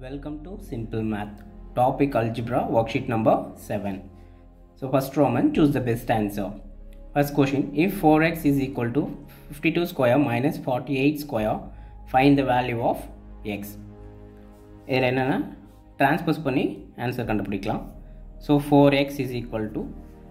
Welcome to Simple Math. Topic Algebra, worksheet number 7. So, first Roman, choose the best answer. First question If 4x is equal to 52 square minus 48 square, find the value of x. இதில் என்னென்னா transpose பண்ணி answer கண்டுபிடிக்கலாம் so four x is equal to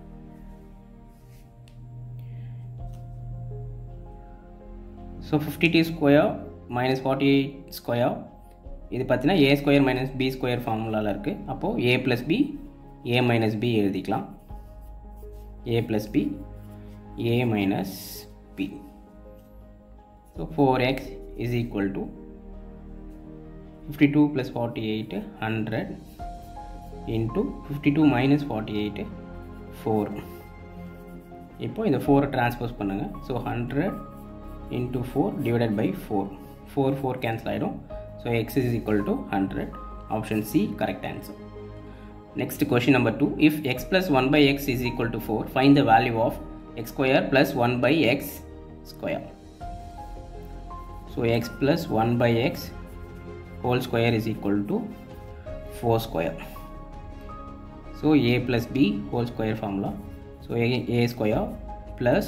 so fifty two square minus forty eight square இது பார்த்தீங்கன்னா a square minus b square ஃபார்முலாவில் இருக்குது அப்போது a plus b a minus b எழுதிக்கலாம் a plus b a minus b so four x is equal to fifty two plus forty eight hundred into fifty two minus forty eight four இப்போ இந்த ஃபோரை transpose பண்ணுங்கள் so hundred into four divided by four four four cancel ஆகிடும் so x is equal to hundred option C correct answer next question number two if x plus one by x is equal to four find the value of x square plus one by x square so x plus one by x whole square is equal to 4 square so a plus b whole square formula so a, a square plus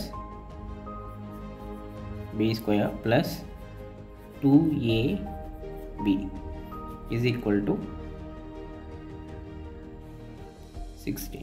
b square plus 2ab is equal to 16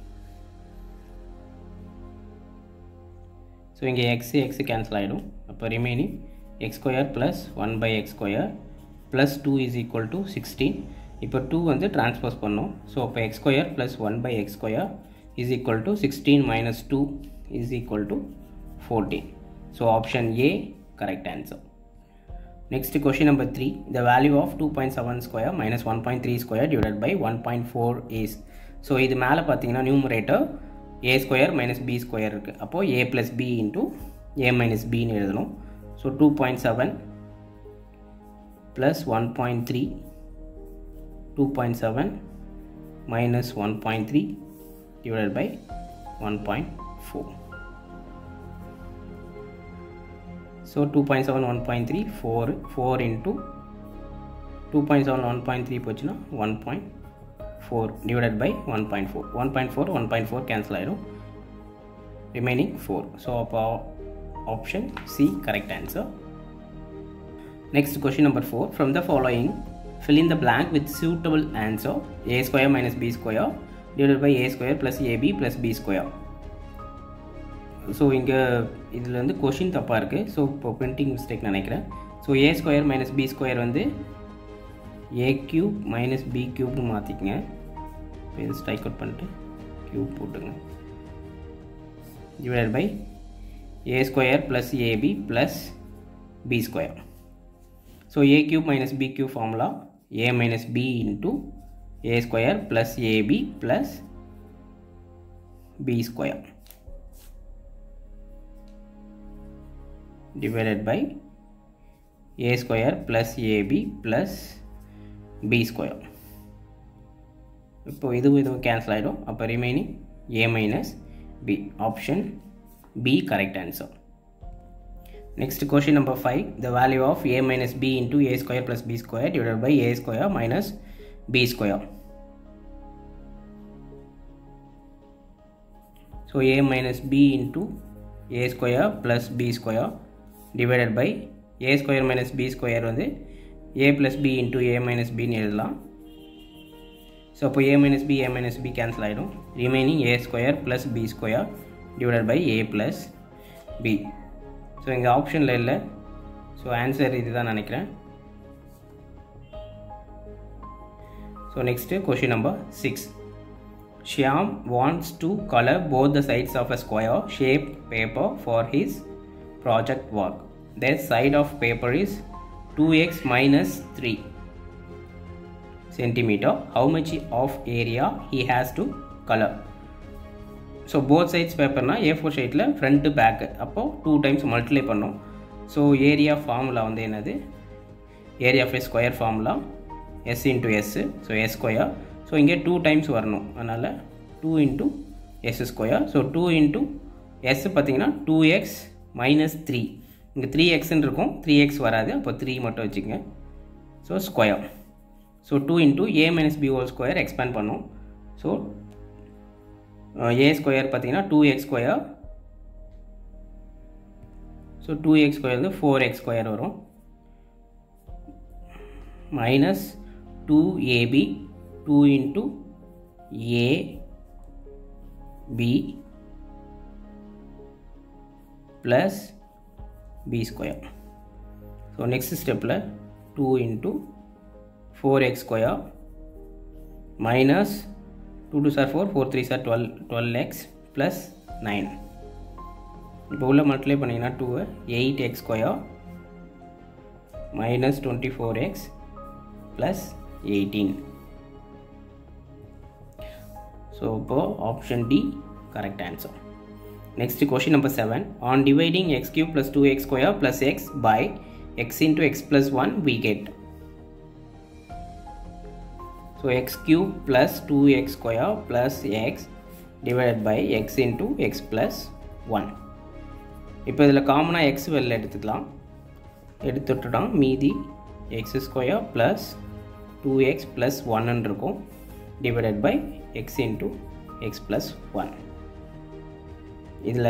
so இங்கே x x cancel ஆகிடும் அப்போ remaining x square plus one by x square plus two is equal to sixteen இப்போ two வந்து transpose பண்ணோம் so அப்போ x square plus one by x square is equal to sixteen minus two is equal to fourteen so option A correct answer next question number three the value of two point seven square minus one point three square divide by one point four is so இது மேலே பார்த்தீங்கன்னா numerator a square minus b square இருக்குது அப்போது a plus b into a minus பின்னு எழுதணும் so two point seven plus 1.3 2.7 minus 1.3 divided by 1.4 so 2.7 1.3 4 4 into 2.7 1.3 போச்சுன்னா 1.4 divided by 1.4 1.4 1.4 cancel ஆயிடும் remaining 4 so அப்போ option C correct answer Next question number 4. From the following, fill in the blank with suitable answer a square minus b square divided by a square plus ab plus b square. So இங்கே இதில் வந்து question தப்பாக இருக்குது so இப்போ printing mistake நினைக்கிறேன் so a square minus b square வந்து a cube minus b க்யூப்னு மாற்றிக்கங்க இப்போ இது ஸ்ட்ரைக் அவுட் பண்ணிட்டு க்யூப் போட்டுங்க divide by a square plus ab plus b square So a cube minus b cube formula a minus b into a square plus ab plus b square divided by a square plus ab plus b square இப்போ இதுவும் இதுவும் cancel ஆகிடும் அப்போ remaining a minus b option B correct answer Next question number 5. The value of a minus b into a square plus b square divided by a square minus b square. So a minus b into a square plus b square divided by a square minus b square வந்து a plus b into a minus b எழுதலாம் so அப்போ a minus b a minus b cancel ஆகிடும் remaining a square plus b square divided by a plus b so இங்கே ஆப்ஷனில் இல்லை so answer இதுதான் நினைக்கிறேன் so next question number six Shyam wants to colour both the sides of a square shape paper for his project work the side of paper is two x minus three centimetre how much of area he has to colour so both sides பேப்பர்னால் A four ஷீட்டில் front back அப்போது two times multiply பண்ணோம் so area formula வந்து என்னது area of a square formula s into s so s square so இங்கே two times வரணும் அதனால் two into s square so two into s பார்த்தீங்கன்னா two x minus three இங்கே three எக்ஸ்ன்னு இருக்கும் த்ரீ எக்ஸ் வராது அப்போ த்ரீ மட்டும் வச்சுக்கோங்க so square so two into a minus b whole square expand பண்ணும் ஸோ ஏ ஸ்கொயர் பார்த்தீங்கன்னா two x square so two x square வந்து ஃபோர் எக்ஸ் ஸ்கொயர் வரும் minus two ab two into a b plus b square so next ஸ்டெப்பில் two into four x square minus two twos are four four threes are twelve twelve x plus nine இப்போ உள்ள multiply பண்ணிங்கன்னா two eight x square minus twenty four x plus eighteen so இப்போது option D correct answer Next question number 7. On dividing x cube plus 2x square plus x by x into x plus 1 we get. So x cube plus 2x square plus x divided by x into x plus 1. இப்போ இதில் காமனாக X வெளில எடுத்துக்கலாம் எடுத்துட்டோம் மீதி x square plus two x plus ஒன்னு இருக்கும் divided by x into x plus one இதில்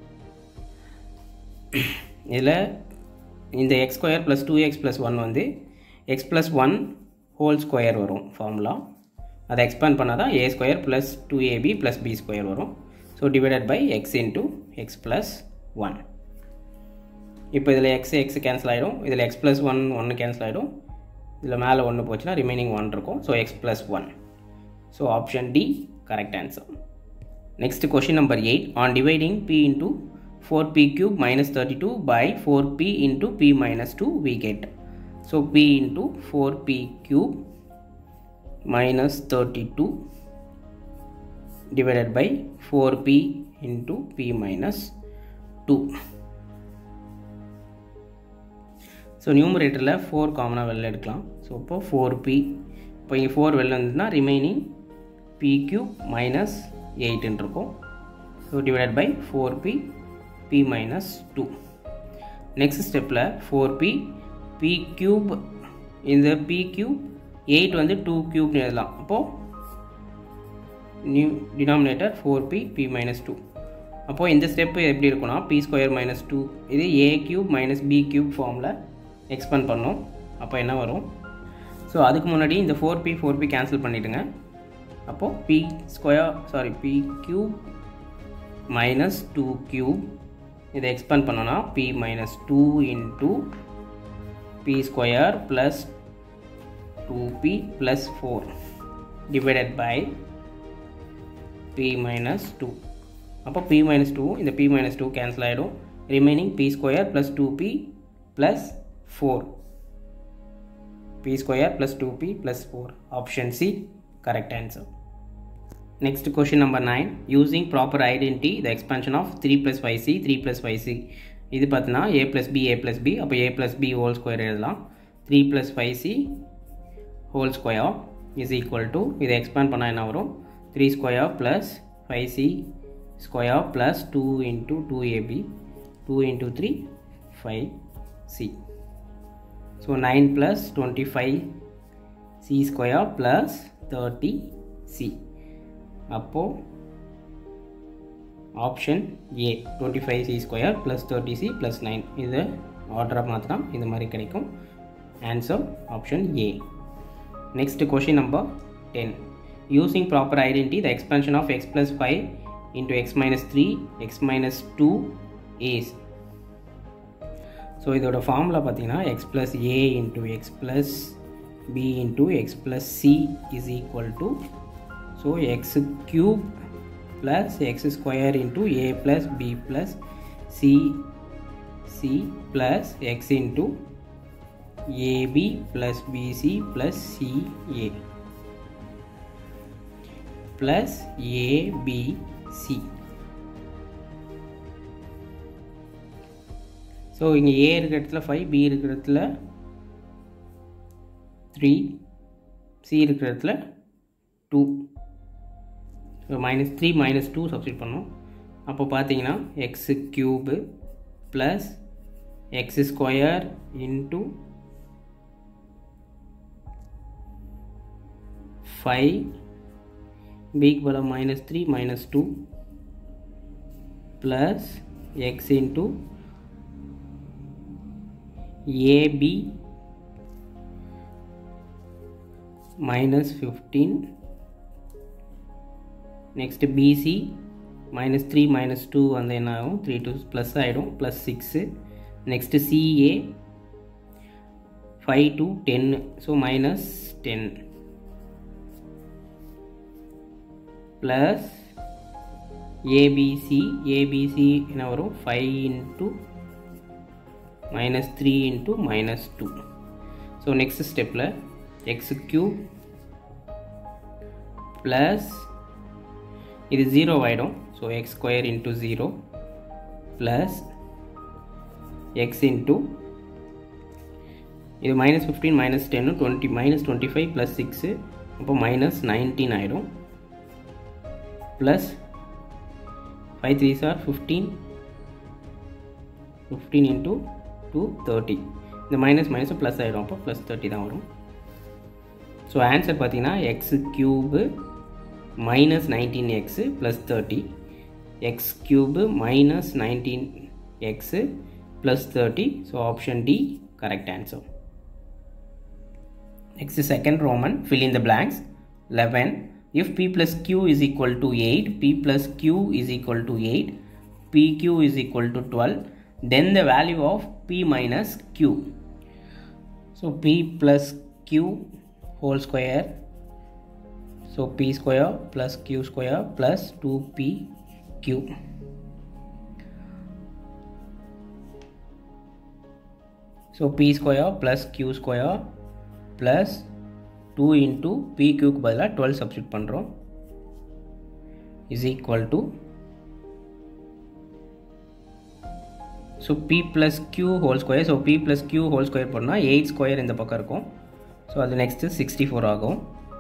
இதில் இந்த x square plus two x plus one வந்து x plus one whole square வரும் ஃபார்முலா அதை எக்ஸ்பேண்ட் பண்ணால் தான் a square plus two ab plus b square வரும் so divided by x into x plus one இப்போ இதில் எக்ஸ் எக்ஸ் கேன்சல் ஆகிடும் இதில் எக்ஸ் ப்ளஸ் ஒன் ஒன்று கேன்சல் ஆகிடும் இதில் மேலே ஒன்று போச்சுன்னா ரிமைனிங் ஒன் இருக்கும் so x plus one so option D correct answer Next question number 8 on dividing p into 4p cube minus 32 by 4p into p minus 2 we get. So p into 4p cube minus 32 divided by 4p into p minus 2. So நியூமரேட்டரில் four காமனாக வெளில எடுக்கலாம் so இப்போ four B இப்போ இங்கே four வெளில இருந்ததுன்னா remaining p cube minus எயிட்டுன்னு இருக்கும் so divide by four p p minus two next ஸ்டெப்பில் ஃபோர் பி பி க்யூப் இந்த பி க்யூப் எயிட் வந்து டூ க்யூப்னு எழுதலாம் அப்போது new denominator four p p minus two அப்போது இந்த ஸ்டெப்பு எப்படி இருக்குன்னா பி ஸ்கொயர் மைனஸ் டூ இது a cube minus b cube ஃபார்மில் எக்ஸ்பெண்ட் பண்ணோம் அப்போ என்ன வரும் ஸோ அதுக்கு முன்னாடி இந்த four p four p cancel பண்ணிவிடுங்க அப்போது p square sorry p cube minus two cube இதை எக்ஸ்பேண்ட் பண்ணோன்னா p minus two into p square plus two p plus four divided by p minus two அப்போ p minus two இந்த p minus two cancel ஆகிடும் remaining p square plus two p plus four p square plus two p plus four option C correct answer. Next question number 9 using proper identity the expansion of 3 plus 5c 3 plus 5c இது பார்த்தீங்கன்னா a plus b a plus b அப்போ a plus b whole square எழுதலாம் 3 plus 5c whole square is equal to இதை expand பண்ணால் என்ன வரும் 3 square plus 5c square plus 2 into 2ab 2 into 3 5c so 9 plus 25 c square plus 30c அப்போது option A twenty five c square plus thirty c plus nine இது ஆர்டராக மாற்றினா இந்த மாதிரி கிடைக்கும் answer option A next question number ten using proper identity the expansion of x plus five into x minus three x minus two is so இதோட formula பார்த்தீங்கன்னா x plus a into x plus b into x plus c is equal to so x cube plus x square into a plus b plus c c plus x into ab plus bc plus ca plus abc so இங்கே a இருக்கிற இடத்துல five B இருக்கிற இடத்துல three c இருக்கிற இடத்துல two so minus three minus two substitute பண்ணோம் அப்போ பார்த்தீங்கன்னா x cube plus x square into five பிக்கு பதிலாக minus three minus two plus x into ab minus fifteen next bc minus three minus two வந்து என்ன ஆகும் த்ரீ டூ ப்ளஸ் ஆகிடும் plus six next ca five two டென்னு so minus ten plus abc abc என்ன வரும் five into minus three into minus two so next ஸ்டெப்பில் x cube plus இது zero ஆகிடும் so x square into zero plus x into இது minus fifteen minus டென்னு twenty minus twenty five plus six அப்போ minus nineteen ஆகிடும் plus five threes are fifteen fifteen into two thirty இந்த minus minus plus ஆகிடும் அப்போ plus thirty தான் வரும் so answer பார்த்தீங்கன்னா x cube minus nineteen x plus thirty x cube minus nineteen x plus thirty so option D correct answer Next second Roman, fill in the blanks. 11. If p plus q is equal to 8, p plus q is equal to 8, pq is equal to 12, then the value of p minus q. So p plus q whole square. So p square plus q square plus 2pq. So p square plus q square plus two into p கியூக்கு பதிலாக twelve substitute பண்ணுறோம் is equal to so p plus q whole square so p plus q whole square பண்ணால் eight square இந்த பக்கம் இருக்கும் so அது next sixty four ஆகும்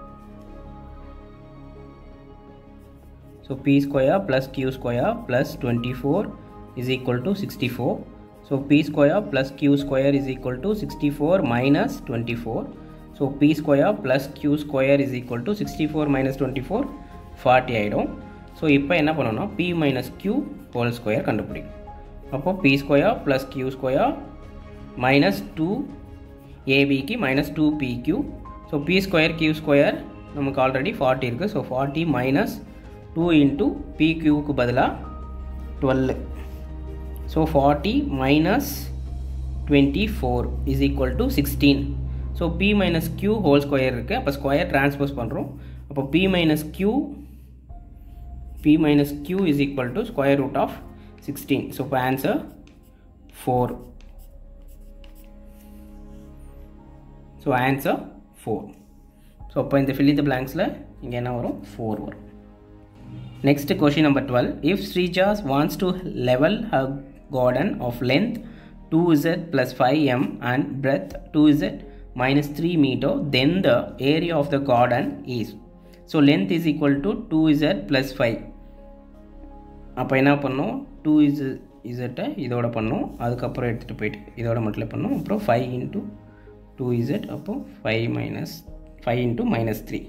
so p square plus q square plus twenty four is equal to sixty four so p square plus q square is equal to sixty four minus twenty four so p square plus q square is equal to sixty four minus twenty four forty ஆகிடும் so இப்போ என்ன பண்ணணும்னா p minus q whole square கண்டுபிடிக்கும் அப்போது p square plus q square minus two ஏபிக்கு minus two p q so p square q square நமக்கு already forty இருக்குது so forty minus two into p கியூவுக்கு பதிலாக twelve so forty minus twenty four is equal to sixteen so p minus q whole square இருக்குது அப்போ square transpose பண்ணுறோம் அப்போ p minus q p minus q is equal to square root of sixteen so இப்போ answer four so answer four so அப்போ இந்த fill த பிளாங்க்ஸில் இங்கே என்ன வரும் ஃபோர் வரும் next question number twelve if Sreeja's wants to level her garden of length 2z plus 5m and breadth 2z minus 3 meter then the area of the garden is so length is equal to 2z plus 5 அப்போ என்ன பண்ணோம் two is இசட்டை இதோட பண்ணோம் அதுக்கப்புறம் எடுத்துகிட்டு போயிட்டு இதோட மட்டும் பண்ணோம் அப்புறம் ஃபைவ் இன்ட்டு டூ இசட் அப்போ five minus five into minus three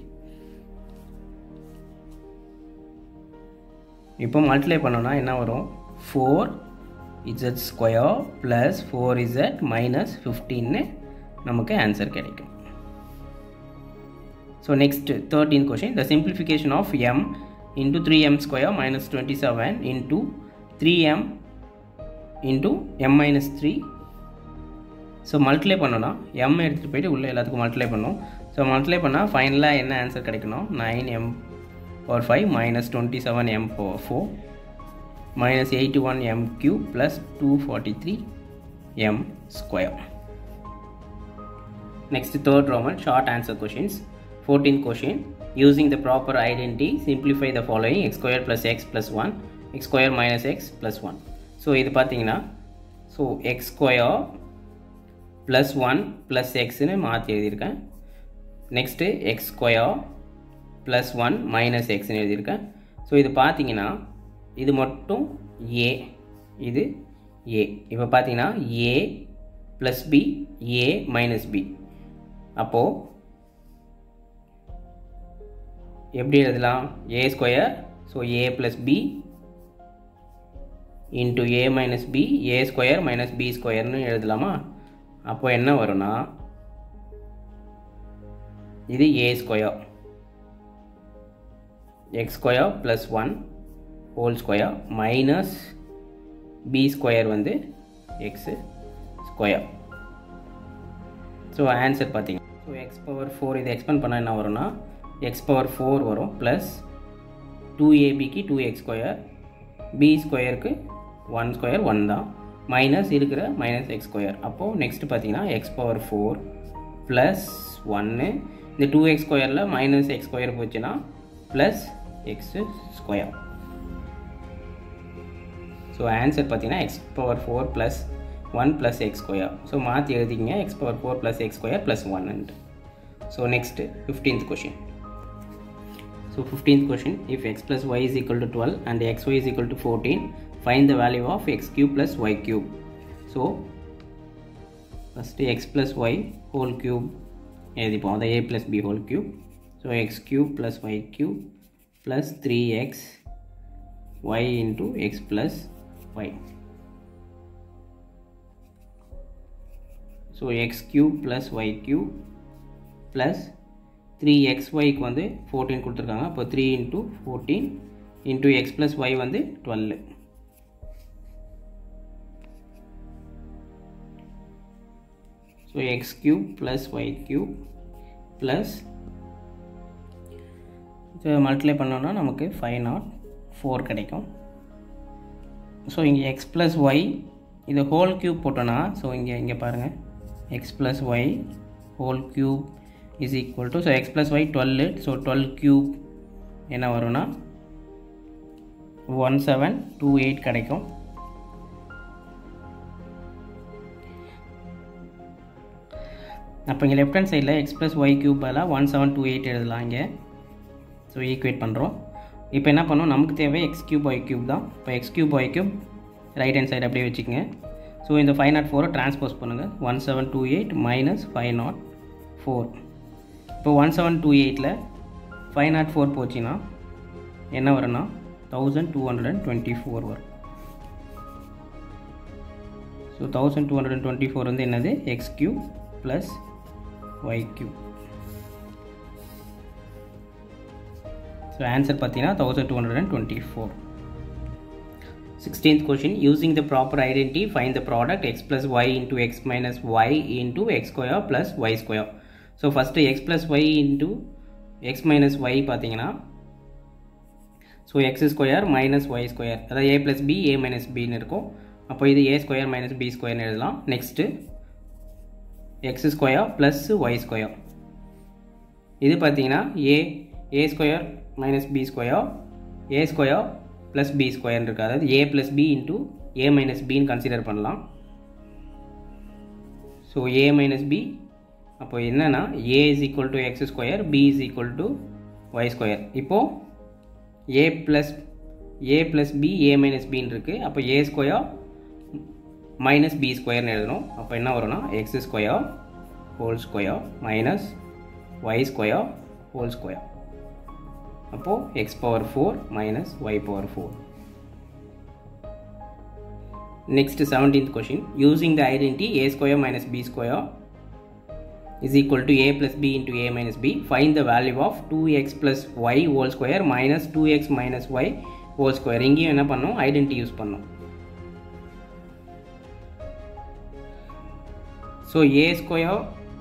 இப்போ மல்டிப்ளை பண்ணோன்னா என்ன வரும் four z square plus four z minus ஃபிஃப்டீன்னு நமக்கு ஆன்சர் கிடைக்கும் so next thirteen question the simplification of m into three m square minus twenty seven into three m into m minus three so multiply பண்ணோன்னா m எடுத்துகிட்டு போயிட்டு உள்ளே எல்லாத்துக்கும் multiply பண்ணோம் so multiply பண்ணால் ஃபைனலாக என்ன ஆன்சர் கிடைக்கணும் nine m power five minus twenty seven m power four minus 81 m cube plus 243 m square. Next third Roman short answer questions. 14th question. Using the proper identity, simplify the following x square plus x plus 1, x square minus x plus 1. So இது பார்த்தீங்கன்னா so x square plus one plus எக்ஸ்னு மாற்றி எழுதியிருக்கேன் next x square plus one minus எக்ஸ்னு எழுதியிருக்கேன் so இது பார்த்தீங்கன்னா இது மட்டும் ஏ இது ஏ இப்போ பார்த்தீங்கன்னா a plus b a minus b அப்போது எப்படி எழுதலாம் a square so a plus b into a minus b a square minus b ஸ்கொயர்னு எழுதலாமா அப்போ என்ன வரும்னா இது a square x square plus one whole square minus b square வந்து எக்ஸு ஸ்கொயர் ஸோ ஆன்சர் பார்த்தீங்க ஸோ எக்ஸ் பவர் ஃபோர் இதை expand பண்ணால் என்ன வரும்னா எக்ஸ் பவர் ஃபோர் வரும் ப்ளஸ் டூ ஏபிக்கு டூ எக்ஸ் ஸ்கொயர் பி ஸ்கொயருக்கு ஒன் ஸ்கொயர் ஒன் தான் மைனஸ் இருக்கிற மைனஸ் எக்ஸ் ஸ்கொயர் அப்போது நெக்ஸ்ட் பார்த்தீங்கன்னா எக்ஸ் பவர் ஃபோர் ப்ளஸ் ஒன்று இந்த டூ எக்ஸ் ஸ்கொயரில் மைனஸ் எக்ஸ் ஸ்கொயர் போச்சுன்னா plus x square so answer பார்த்தீங்கன்னா x power four plus one plus x square so மாற்றி எழுதிங்க x power four plus x square plus ஒன்னுட்டு so next fifteenth question so fifteenth question if x plus y is equal to twelve and x y is equal to fourteen find the value of x cube plus y cube so first x plus y whole cube எழுதிப்போம் அதை a plus b whole cube so x cube plus y cube plus three x y into x plus y so x cube plus y cube plus three x ஒய்க்கு வந்து fourteen கொடுத்துருக்காங்க அப்போ three into fourteen into x plus y வந்து twelve so x cube plus y cube plus இதை multiply பண்ணோன்னா நமக்கு five nought four கிடைக்கும் so இங்கே எக்ஸ் ப்ளஸ் ஒய் இது ஹோல் க்யூப் போட்டோன்னா ஸோ இங்கே இங்கே பாருங்கள் x plus y whole cube is equal to so x plus y twelve so twelve cube என்ன வரும்னா ஒன் செவன் டூ எயிட் கிடைக்கும் அப்போ இங்கே லெஃப்ட் ஹேண்ட் சைடில் எக்ஸ் ப்ளஸ் ஒய் க்யூப் பதிலாக ஒன் செவன் டூ எயிட் எழுதலாம் இங்கே ஸோ ஈக்குவேட் பண்ணுறோம் இப்போ என்ன பண்ணோம் நமக்கு தேவை எக்ஸ் கியூப் ஒய் கியூப் தான் இப்போ x cube y cube right hand side அப்படியே வச்சுக்கோங்க ஸோ இந்த ஃபைவ் நாட் ஃபோரை ட்ரான்ஸ்போஸ் பண்ணுங்கள் one seven two eight minus five nought four இப்போ ஒன் செவன் டூ எயிட்டில் ஃபைவ் நாட் ஃபோர் போச்சுன்னா என்ன வரும்னா thousand two hundred and twenty four வரும் so thousand two hundred and twenty four வந்து என்னது x cube plus y cube so answer பார்த்தீங்கன்னா thousand two hundred and twenty four sixteenth question using the proper identity find the product x plus y into x minus y into x square plus y square so first x plus y into x minus y பார்த்தீங்கன்னா so x square minus y square அதாவது a plus b a minus பின்னு இருக்கும் அப்போ இது a square minus b ஸ்கொயர்னு எழுதலாம் next x square plus y square இது பார்த்தீங்கன்னா a a square minus b square a square plus B ஸ்கொயர்னு இருக்குது அதாவது a plus b into a minus பின்னு கன்சிடர் பண்ணலாம் ஸோ ஏ மைனஸ் பி அப்போ என்னென்னா a is equal to x square b is equal to y square இப்போது a plus a plus b a minus பின்னு இருக்குது அப்போ ஏ ஸ்கொயர் மைனஸ் பி ஸ்கொயர்னு எழுதணும் அப்போ என்ன வரும்னா x square whole square minus y square whole square அப்போது x power four minus y power four next seventeenth question using the identity a square minus b square is equal to a plus b into a minus b find the value of 2x plus y whole square minus 2x minus y whole square இங்கேயும் என்ன பண்ணோம் identity use பண்ணோம் so a square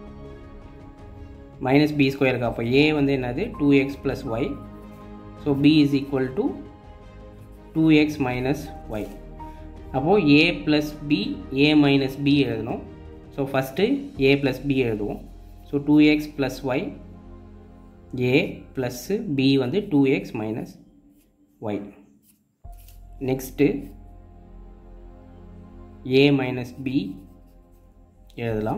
minus b ஸ்கொயருக்கு அப்போ a வந்து என்னது two x plus y so b is equal to two x minus y அப்போது a plus b a minus b எழுதணும் so first a plus b எழுதுவோம் so two x plus y a plus b வந்து two x minus y next a minus b எழுதலாம்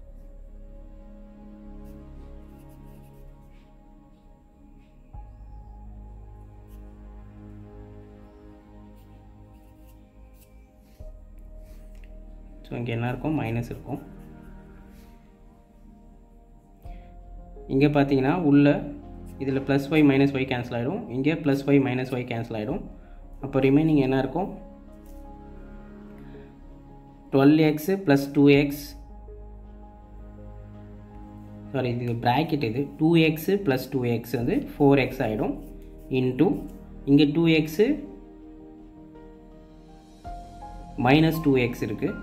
so இங்கே என்ன இருக்கும் minus இருக்கும் இங்கே பார்த்தீங்கன்னா உள்ள இதில் plus y minus y cancel ஆகிடும் இங்கே plus y minus y cancel ஆகிடும் அப்போ ரிமைனிங் என்ன இருக்கும் twelve x plus two x sorry இது ப்ராக்கெட் இது two x plus two x வந்து ஃபோர் எக்ஸ் ஆகிடும் இன்ட்டு இங்கே two x minus two x இருக்குது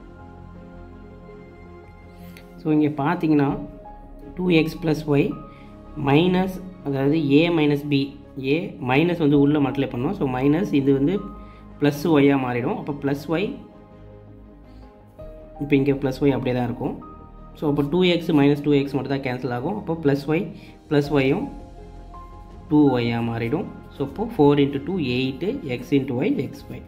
ஸோ இங்கே பார்த்தீங்கன்னா two x plus y minus அதாவது a minus b a minus வந்து உள்ளே மல்டிப்ளை பண்ணோம் ஸோ மைனஸ் இது வந்து ப்ளஸ் ஒய்யாக மாறிடும் அப்போ ப்ளஸ் ஒய் இப்போ இங்கே ப்ளஸ் ஒய் அப்படியே தான் இருக்கும் ஸோ அப்போ two x minus two x மட்டும் தான் கேன்சல் ஆகும் அப்போ ப்ளஸ் ஒய் ப்ளஸ் ஒய்யும் டூ ஒய்யாக மாறிடும் ஸோ அப்போது four into two eight x into y x y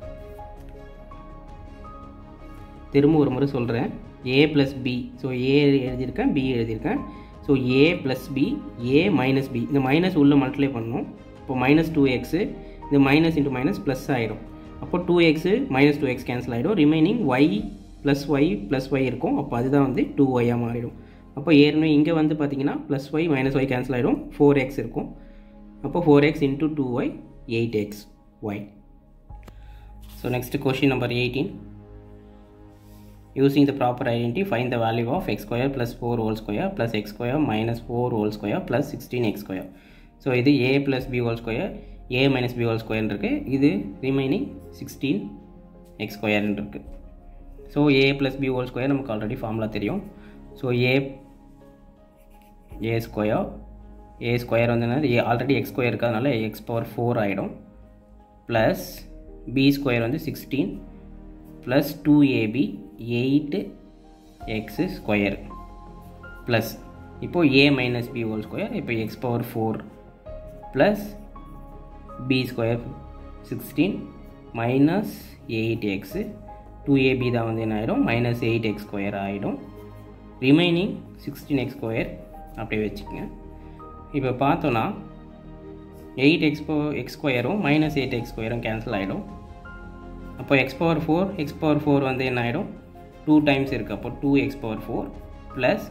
திரும்ப ஒரு முறை சொல்கிறேன் a plus b so a எழுதியிருக்கேன் பி எழுதியிருக்கேன் so a plus b a minus b இந்த மைனஸ் உள்ளே மல்டிப்ளை பண்ணணும் இப்போ மைனஸ் டூ எக்ஸு இந்த மைனஸ் இன்ட்டு மைனஸ் ப்ளஸ் ஆகிடும் அப்போ two x minus two x cancel ஆகிடும் remaining y plus y plus y இருக்கும் அப்போ அதுதான் வந்து டூ ஒய்யாக மாறிடும் அப்போ ஏற்கனவே இங்கே வந்து பார்த்தீங்கன்னா plus y minus y cancel ஆகிடும் ஃபோர் எக்ஸ் இருக்கும் அப்போ four x into two y eight x y so next question number eighteen using the proper identity find the value of x square plus 4 whole square plus x square minus 4 whole square plus 16x square so இது a plus b whole square a minus b whole square இருக்கு இது remaining sixteen x ஸ்கொயர்னு இருக்கு so a plus b whole square நமக்கு already formula தெரியும் so a a square a square வந்து a already x square இருக்கிறதுனால x power four ஆகிடும் plus b square வந்து sixteen plus two a b eight x square plus இப்போது a minus b whole square இப்போ x power four plus b square sixteen minus eight x two a b தான் வந்து என்ன ஆகிடும் minus eight x square ஆகிடும் remaining sixteen x square அப்படியே வச்சுக்கோங்க இப்போ பார்த்தோன்னா எயிட் எக்ஸ் போ எக்ஸ் ஸ்கொயரும் மைனஸ் எயிட் எக்ஸ் ஸ்கொயரும் கேன்சல் ஆகிடும் அப்போ x power four x power four வந்து என்ன ஆகிடும் டூ டைம்ஸ் இருக்குது அப்போ two x power four plus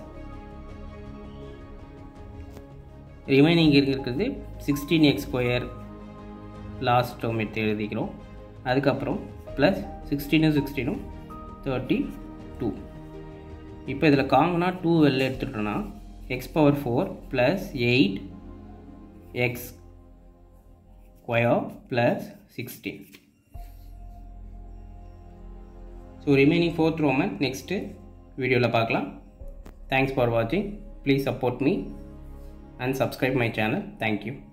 remaining இருக்கிறது sixteen x square last term எடுத்து எழுதிக்கிறோம் அதுக்கப்புறம் ப்ளஸ் சிக்ஸ்டீனும் சிக்ஸ்டீனும் தேர்ட்டி டூ இப்போ இதில் காமனாக டூ வெளில எடுத்துட்டோன்னா x power four plus eight x square plus sixteen so remaining fourth Roman next வீடியோவில் பார்க்கலாம் தேங்க்ஸ் ஃபார் வாட்சிங் please support me and subscribe my channel thank you